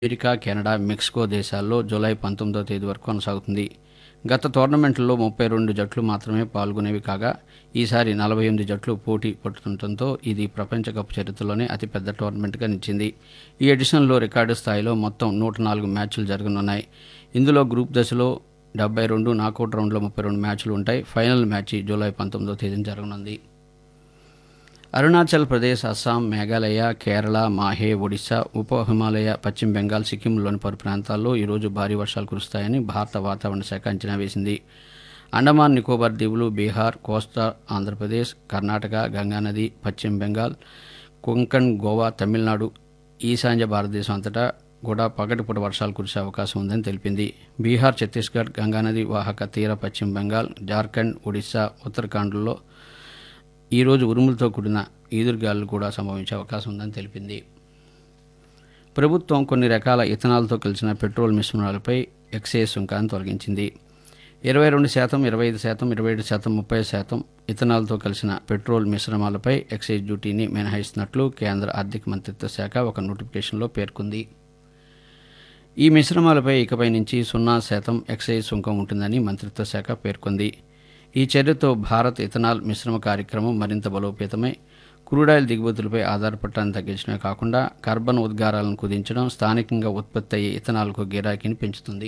America Canada Mexico దేశాల్లో July పంతొమ్మిదో తేదీ వరకు కొనసాగుతుంది గత టోర్నమెంట్లో ముప్పై రెండు జట్లు మాత్రమే పాల్గొనేవి కాగా ఈసారి నలభై ఎనిమిది జట్లు పోటీ పడుతుండటంతో ఇది ప్రపంచ కప్ చరిత్రలోనే అతిపెద్ద టోర్నమెంట్గా నిలిచింది ఈ ఎడిషన్లో రికార్డు స్థాయిలో మొత్తం నూట నాలుగు మ్యాచ్లు జరగనున్నాయి ఇందులో గ్రూప్ దశలో డెబ్బై రెండు నాకౌట్ రౌండ్లో ముప్పై రెండు మ్యాచ్లు ఉంటాయి ఫైనల్ మ్యాచ్ జూలై పంతొమ్మిదో తేదీన జరగనుంది అరుణాచల్ ప్రదేశ్ అస్సాం మేఘాలయ కేరళ మాహే ఒడిశా ఉప హిమాలయ పశ్చిమ బెంగాల్ సిక్కింలోని పలు ప్రాంతాల్లో ఈరోజు భారీ వర్షాలు కురుస్తాయని భారత వాతావరణ శాఖ అంచనా వేసింది అండమాన్ నికోబార్ దీవులు బీహార్ కోస్తా ఆంధ్రప్రదేశ్ కర్ణాటక గంగానది పశ్చిమ బెంగాల్ కొంకణ్ గోవా తమిళనాడు ఈశాన్య భారతదేశం అంతటా కూడా పగటిపూట వర్షాలు కురిసే అవకాశం ఉందని తెలిపింది బీహార్ ఛత్తీస్గఢ్ గంగానది వాహక తీర పశ్చిమ బెంగాల్ జార్ఖండ్ ఒడిశా ఉత్తరాఖండ్లో ఈరోజు ఉరుములతో కూడిన ఈదురుగాలు కూడా సంభవించే అవకాశం ఉందని తెలిపింది ప్రభుత్వం కొన్ని రకాల ఇథనాల్తో కలిసిన పెట్రోల్ మిశ్రమాలపై ఎక్సైజ్ సుంకాన్ని తొలగించింది ఇరవై రెండు శాతం ఇరవై ఐదు శాతం ఇరవై ఏడు శాతం ముప్పై శాతం ఇథనాల్తో కలిసిన పెట్రోల్ మిశ్రమాలపై ఎక్సైజ్ డ్యూటీని మినహాయిస్తున్నట్లు కేంద్ర ఆర్థిక మంత్రిత్వ శాఖ ఒక నోటిఫికేషన్లో పేర్కొంది ఈ మిశ్రమాలపై ఇకపై నుంచి సున్నా శాతం ఎక్సైజ్ సుంకం ఉంటుందని మంత్రిత్వ శాఖ పేర్కొంది ఈ చర్యతో భారత్ ఇథనాల్ మిశ్రమ కార్యక్రమం మరింత బలోపేతమై క్రూడాయిల్ దిగుమతులపై ఆధారపడటాన్ని తగ్గించడమే కాకుండా కార్బన్ ఉద్గారాలను కుదించడం స్థానికంగా ఉత్పత్తి అయ్యే ఇథనాల్కు గిరాకీని పెంచుతుంది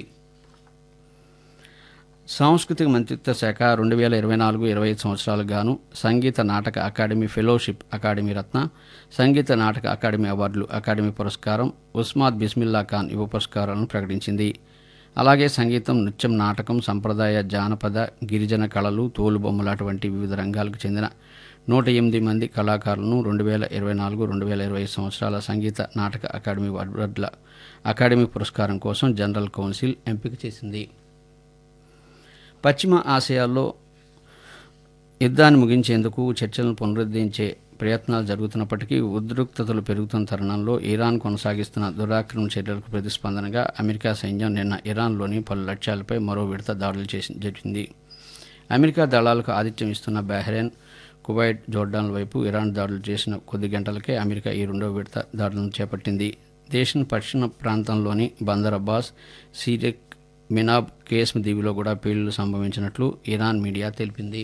సాంస్కృతిక మంత్రిత్వ శాఖ రెండు వేల ఇరవై నాలుగు ఇరవై ఐదు సంవత్సరాలకు గాను సంగీత నాటక అకాడమీ ఫెలోషిప్ అకాడమీ రత్న సంగీత నాటక అకాడమీ అవార్డులు అకాడమీ పురస్కారం ఉస్మాద్ బిస్మిల్లా ఖాన్ యువ పురస్కారాలను ప్రకటించింది అలాగే సంగీతం నృత్యం నాటకం సంప్రదాయ జానపద గిరిజన కళలు తోలుబొమ్మలు అటువంటి వివిధ రంగాలకు చెందిన నూట ఎనిమిది మంది కళాకారులను రెండు వేల ఇరవై నాలుగు రెండు వేల ఇరవై సంవత్సరాల సంగీత నాటక అకాడమీ అవార్డుల అకాడమీ పురస్కారం కోసం జనరల్ కౌన్సిల్ ఎంపిక చేసింది పశ్చిమ ఆసియాలో యుద్ధాన్ని ముగించేందుకు చర్చలను పునరుద్ధరించే ప్రయత్నాలు జరుగుతున్నప్పటికీ ఉద్రిక్తతలు పెరుగుతున్న తరుణంలో ఇరాన్ కొనసాగిస్తున్న దురాక్రమణ చర్యలకు ప్రతిస్పందనగా అమెరికా సైన్యం నిన్న ఇరాన్లోని పలు లక్ష్యాలపై మరో విడత దాడులు చేసి జరిగింది అమెరికా దళాలకు ఆతిథ్యం ఇస్తున్న బహ్రెయిన్ కువైట్ జోర్డాన్ల వైపు ఇరాన్ దాడులు చేసిన కొద్ది గంటలకే అమెరికా ఈ రెండో విడత దాడులను చేపట్టింది దేశం పశ్చిమ ప్రాంతంలోని బందర్ అబ్బాస్ సీరెక్ మినాబ్ కేస్మ్ దీవిలో కూడా పేలుళ్లు సంభవించినట్లు ఇరాన్ మీడియా తెలిపింది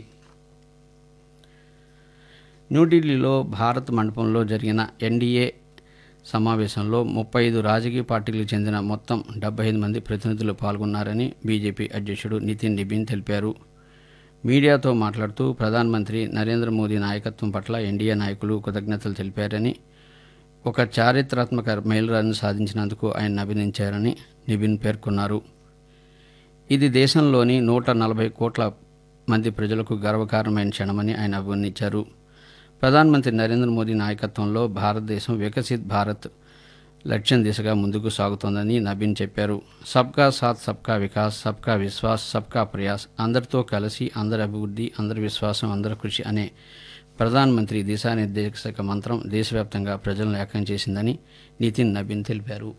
న్యూఢిల్లీలో భారత్ మండపంలో జరిగిన ఎన్డీఏ సమావేశంలో ముప్పై ఐదు రాజకీయ పార్టీలకు చెందిన మొత్తం డెబ్బై ఐదు మంది ప్రతినిధులు పాల్గొన్నారని బీజేపీ అధ్యక్షుడు నితిన్ నిబిన్ తెలిపారు మీడియాతో మాట్లాడుతూ ప్రధానమంత్రి నరేంద్ర మోదీ నాయకత్వం పట్ల ఎన్డీఏ నాయకులు కృతజ్ఞతలు తెలిపారని ఒక చారిత్రాత్మక మైలురాయిని సాధించినందుకు ఆయన అభినందించారని నిబిన్ పేర్కొన్నారు ఇది దేశంలోని నూట నలభై కోట్ల మంది ప్రజలకు గర్వకారణమైన క్షణమని ఆయన అభివర్ణించారు ప్రధానమంత్రి నరేంద్ర మోదీ నాయకత్వంలో భారతదేశం వికసిత్ భారత్ లక్ష్యం దిశగా ముందుకు సాగుతోందని నబీన్ చెప్పారు సబ్కా సాత్ సబ్కా వికాస్ సబ్కా విశ్వాస్ సబ్కా ప్రయాస్ అందరితో కలిసి అందరి అభివృద్ధి అందరి విశ్వాసం అందరి కృషి అనే ప్రధానమంత్రి దిశానిర్దేశక మంత్రం దేశవ్యాప్తంగా ప్రజలను ఏకం చేసిందని నితిన్ నబీన్ తెలిపారు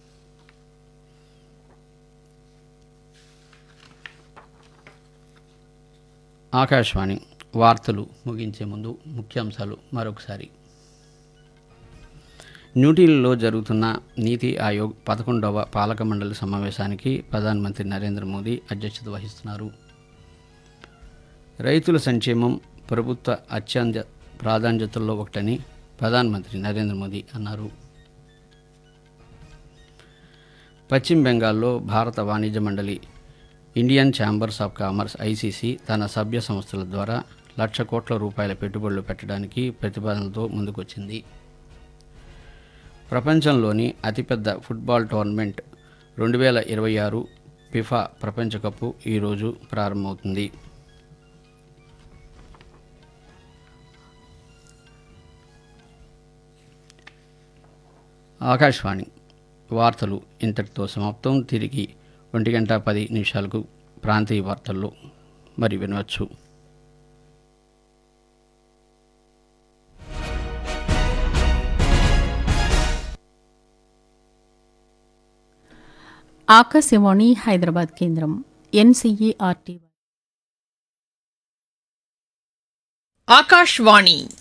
ఆకాశవాణి వార్తలు ముగించే ముందు ముఖ్యాంశాలు మరొకసారి న్యూఢిల్లీలో జరుగుతున్న నీతి ఆయోగ్ పదకొండవ పాలక మండలి సమావేశానికి ప్రధానమంత్రి నరేంద్ర మోదీ అధ్యక్షత వహిస్తున్నారు రైతుల సంక్షేమం ప్రభుత్వ అత్యంత ప్రాధాన్యతల్లో ఒకటని ప్రధానమంత్రి నరేంద్ర మోదీ అన్నారు పశ్చిమ బెంగాల్లో భారత వాణిజ్య మండలి Indian chambers of commerce ICC తన సభ్య సంస్థల ద్వారా లక్ష కోట్ల రూపాయల పెట్టుబడులు పెట్టడానికి ప్రతిపాదనలతో ముందుకొచ్చింది ప్రపంచంలోని అతిపెద్ద ఫుట్బాల్ టోర్నమెంట్ రెండు వేల ఇరవై ఆరు ఫిఫా ప్రపంచ కప్పు ఈరోజు ప్రారంభమవుతుంది ఆకాశవాణి వార్తలు ఇంతటితో సమాప్తం తిరిగి ఒంటి గంట పది నిమిషాలకు ప్రాంతీయ వార్తల్లో మరి వినవచ్చు ఆకాశవాణి హైదరాబాద్ కేంద్రం ఎన్సీఈఆర్టీ ఆకాశవాణి